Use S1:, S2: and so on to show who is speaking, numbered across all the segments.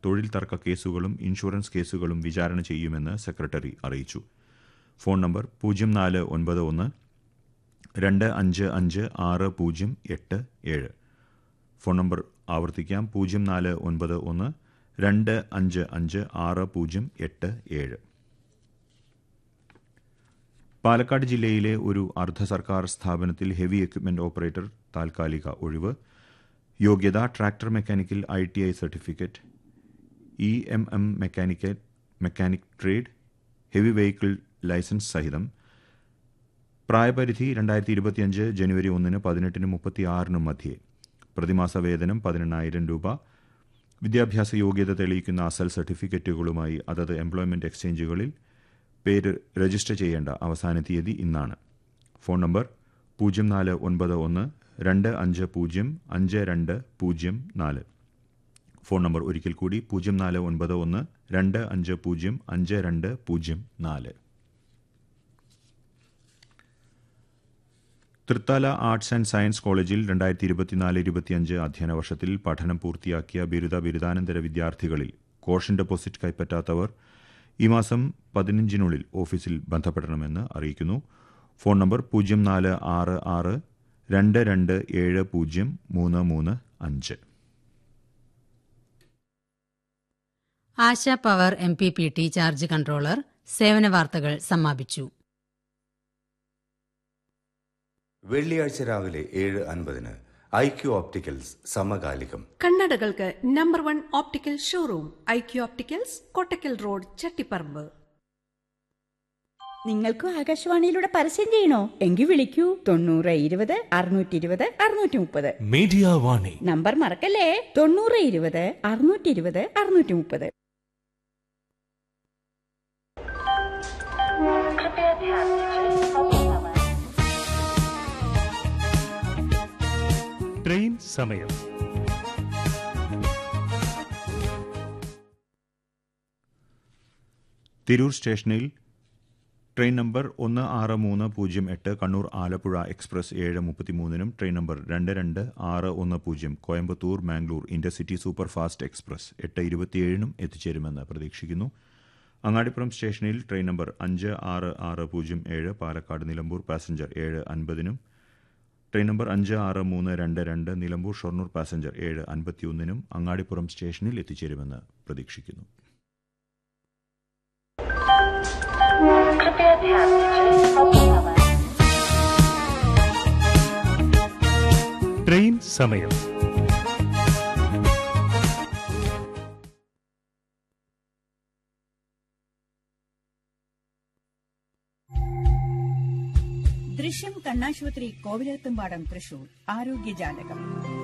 S1: തൊഴിൽ തർക്ക കേസുകളും ഇൻഷുറൻസ് കേസുകളും വിചാരണ ചെയ്യുമെന്ന് സെക്രട്ടറി അറിയിച്ചു ഫോൺ നമ്പർ പൂജ്യം നാല് ഒൻപത് ഒന്ന് രണ്ട് അഞ്ച് അഞ്ച് ആറ് പൂജ്യം എട്ട് ഏഴ് ഫോൺ നമ്പർ ആവർത്തിക്കാം പൂജ്യം നാല് ഒൻപത് ഒന്ന് രണ്ട് അഞ്ച് അഞ്ച് ആറ് പൂജ്യം എട്ട് ഏഴ് പാലക്കാട് ജില്ലയിലെ ഒരു അർദ്ധ സർക്കാർ സ്ഥാപനത്തിൽ ഹെവി എക്യുപ്മെന്റ് ഓപ്പറേറ്റർ താൽക്കാലിക ഒഴിവ് യോഗ്യത tractor mechanical I T I certificate E M M mechanical mechanic trade heavy vehicle licence സഹിതം പ്രായപരിധി രണ്ടായിരത്തി ഇരുപത്തിയഞ്ച് ജനുവരി ഒന്നിന് പതിനെട്ടിനും മുപ്പത്തിയാറിനും മധ്യേ പ്രതിമാസ വേതനം പതിനെണ്ണായിരം രൂപ വിദ്യാഭ്യാസ യോഗ്യത തെളിയിക്കുന്ന അസൽ സർട്ടിഫിക്കറ്റുകളുമായി അതത് എംപ്ലോയ്മെന്റ് എക്സ്ചേഞ്ചുകളിൽ പേര് രജിസ്റ്റർ ചെയ്യേണ്ട അവസാന തീയതി ഇന്നാണ് ഫോൺ നമ്പർ പൂജ്യം നാല് ഒൻപത് ഒന്ന് രണ്ട് അഞ്ച് പൂജ്യം അഞ്ച് രണ്ട് പൂജ്യം നാല് ഫോൺ നമ്പർ ഒരിക്കൽ കൂടി പൂജ്യം നാല് ഒൻപത് ഒന്ന് രണ്ട് അഞ്ച് പൂജ്യം അഞ്ച് രണ്ട് പൂജ്യം നാല് തൃത്താല ആർട്സ് ആൻഡ് സയൻസ് കോളേജിൽ രണ്ടായിരത്തി ഇരുപത്തിനാല് ഇരുപത്തിയഞ്ച് അധ്യയന വർഷത്തിൽ പഠനം പൂർത്തിയാക്കിയ ബിരുദ ബിരുദാനന്തര വിദ്യാർത്ഥികളിൽ കോഷൻ ഡെപ്പോസിറ്റ് കൈപ്പറ്റാത്തവർ ഈ മാസം പതിനഞ്ചിനുള്ളിൽ ഓഫീസിൽ ബന്ധപ്പെടണമെന്ന് അറിയിക്കുന്നു ഫോൺ നമ്പർ പൂജ്യം നാല് ആറ് ആറ് രണ്ട് രണ്ട് ഏഴ് പൂജ്യം മൂന്ന് മൂന്ന് അഞ്ച്
S2: Asha power M P P T charge controller സേവന വാർത്തകൾ സമാപിച്ചു
S3: വെള്ളിയാഴ്ച രാവിലെ ഏഴ് അൻപതിന് ഐ ക്യു ഓപ്റ്റിക്കൽസ് സമകാലികം
S4: കണ്ണടകൾക്ക് number one optical showroom I Q opticals Kottakkal road Chattiparamba
S5: നിങ്ങൾക്കും ആകാശവാണിയിലൂടെ പരസ്യം ചെയ്യണോ എങ്കിൽ വിളിക്കൂ തൊണ്ണൂറ് ഇരുപത് അറുന്നൂറ്റി ഇരുപത് അറുന്നൂറ്റി മുപ്പത്
S6: മീഡിയ വാണി
S5: നമ്പർ മറക്കല്ലേ തൊണ്ണൂറ് ഇരുപത് അറുന്നൂറ്റി ഇരുപത് അറുന്നൂറ്റി മുപ്പത്
S6: ട്രെയിൻ സമയം
S1: തിരൂർ സ്റ്റേഷനിൽ ട്രെയിൻ നമ്പർ ഒന്ന് ആറ് മൂന്ന് പൂജ്യം എട്ട് കണ്ണൂർ ആലപ്പുഴ എക്സ്പ്രസ് ഏഴ് മുപ്പത്തിമൂന്നിനും ട്രെയിൻ നമ്പർ രണ്ട് രണ്ട് ആറ് ഒന്ന് പൂജ്യം Coimbatore Mangalore intercity superfast express എട്ട് ഇരുപത്തിയേഴിനും എത്തിച്ചേരുമെന്ന് പ്രതീക്ഷിക്കുന്നു അങ്ങാടിപ്പുറം സ്റ്റേഷനിൽ ട്രെയിൻ നമ്പർ അഞ്ച് ആറ് ആറ് പൂജ്യം ഏഴ് പാലക്കാട് നിലമ്പൂർ പാസഞ്ചർ ഏഴ് അൻപതിനും ട്രെയിൻ നമ്പർ അഞ്ച് ആറ് മൂന്ന് രണ്ട് രണ്ട് നിലമ്പൂർ ഷൊർണൂർ പാസഞ്ചർ ഏഴ് അൻപത്തിയൊന്നിനും അങ്ങാടിപ്പുറം സ്റ്റേഷനിൽ എത്തിച്ചേരുമെന്ന് പ്രതീക്ഷിക്കുന്നു
S6: ട്രെയിൻ സമയം
S5: ദൃശ്യം കണ്ണാശുപത്രി കോവിലത്തുംപാടം തൃശൂർ ആരോഗ്യജാലകം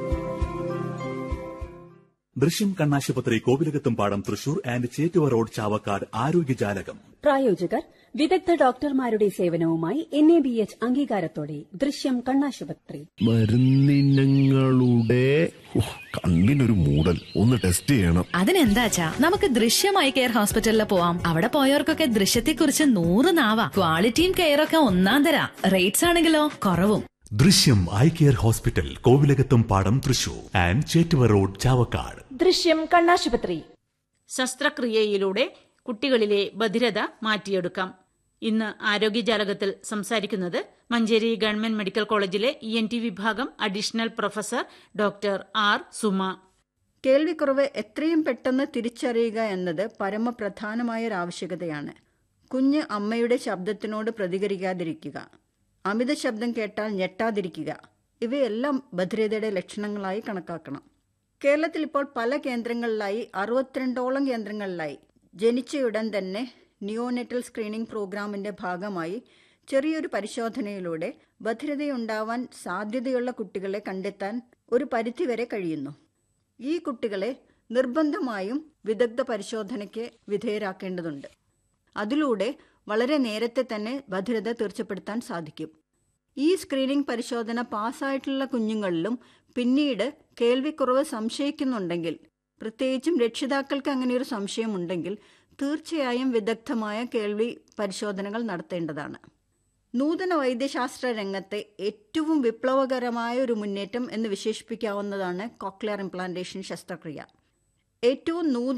S7: ദൃശ്യം കണ്ണാശുപത്രി കോവിലകത്തും പാടം തൃശൂർ ആൻഡ് ചേറ്റുവ റോഡ് ചാവക്കാട് ആരോഗ്യജാലകം
S8: പ്രായോജകർ വിദഗ്ധ ഡോക്ടർമാരുടെ സേവനവുമായി എൻ എ ബി എച്ച് അംഗീകാരത്തോടെ ദൃശ്യം കണ്ണാശുപത്രി
S9: മരുന്നിനങ്ങളുടെ ഉഹ്, കണ്ണിനൊരു മൂടൽ ഒന്ന് ടെസ്റ്റ് ചെയ്യണം
S10: അതിനെന്താച്ചാ നമുക്ക് ദൃശ്യമായി കെയർ ഹോസ്പിറ്റലിൽ പോവാം അവിടെ പോയവർക്കൊക്കെ ദൃശ്യത്തെക്കുറിച്ച് നൂറ് നാവാ ക്വാളിറ്റിയും കെയറൊക്കെ ഒന്നാം തരാ റേറ്റ്സ് ആണെങ്കിലോ കുറവും
S7: ദൃശ്യം ഐ കെയർ ഹോസ്പിറ്റൽ കോവിലകത്തും പാടം തൃശൂർ ആൻഡ് ചേറ്റുവ റോഡ് ചാവക്കാട്
S8: ദൃശ്യം കണ്ണാശുപത്രി
S11: ശസ്ത്രക്രിയയിലൂടെ കുട്ടികളിലെ ബധിരത മാറ്റിയെടുക്കാം ഇന്ന് ആരോഗ്യജാലകത്തിൽ സംസാരിക്കുന്നത് മഞ്ചേരി ഗവൺമെന്റ് മെഡിക്കൽ കോളേജിലെ ഇ എൻ ടി വിഭാഗം additional professor doctor R Suma
S12: കേൾവിക്കുറവ് എത്രയും പെട്ടെന്ന് തിരിച്ചറിയുക എന്നത് പരമപ്രധാനമായ ഒരു ആവശ്യകതയാണ് കുഞ്ഞ് അമ്മയുടെ ശബ്ദത്തിനോട് പ്രതികരിക്കാതിരിക്കുക അമിത ശബ്ദം കേട്ടാൽ ഞെട്ടാതിരിക്കുക ഇവയെല്ലാം ബധിരതയുടെ ലക്ഷണങ്ങളായി കണക്കാക്കണം കേരളത്തിൽ ഇപ്പോൾ പല കേന്ദ്രങ്ങളിലായി അറുപത്തിരണ്ടോളം കേന്ദ്രങ്ങളിലായി ജനിച്ചയുടൻ തന്നെ നിയോനെറ്റൽ സ്ക്രീനിംഗ് പ്രോഗ്രാമിന്റെ ഭാഗമായി ചെറിയൊരു പരിശോധനയിലൂടെ ബധിരതയുണ്ടാവാൻ സാധ്യതയുള്ള കുട്ടികളെ കണ്ടെത്താൻ ഒരു പരിധിവരെ കഴിയുന്നു ഈ കുട്ടികളെ നിർബന്ധമായും വിദഗ്ധ പരിശോധനയ്ക്ക് വിധേയരാക്കേണ്ടതുണ്ട് അതിലൂടെ വളരെ നേരത്തെ തന്നെ ബധിരത തീർച്ചപ്പെടുത്താൻ സാധിക്കും ഈ സ്ക്രീനിംഗ് പരിശോധന പാസ്സായിട്ടുള്ള കുഞ്ഞുങ്ങളിലും പിന്നീട് കേൾവിക്കുറവ് സംശയിക്കുന്നുണ്ടെങ്കിൽ പ്രത്യേകിച്ചും രക്ഷിതാക്കൾക്ക് അങ്ങനെയൊരു സംശയമുണ്ടെങ്കിൽ തീർച്ചയായും വിദഗ്ധമായ കേൾവി പരിശോധനകൾ നടത്തേണ്ടതാണ് നൂതന വൈദ്യശാസ്ത്ര രംഗത്തെ ഏറ്റവും വിപ്ലവകരമായ ഒരു മുന്നേറ്റം എന്ന് വിശേഷിപ്പിക്കാവുന്നതാണ് കോക്ലിയർ ഇംപ്ലാന്റേഷൻ ശസ്ത്രക്രിയ ഏറ്റവും നൂതന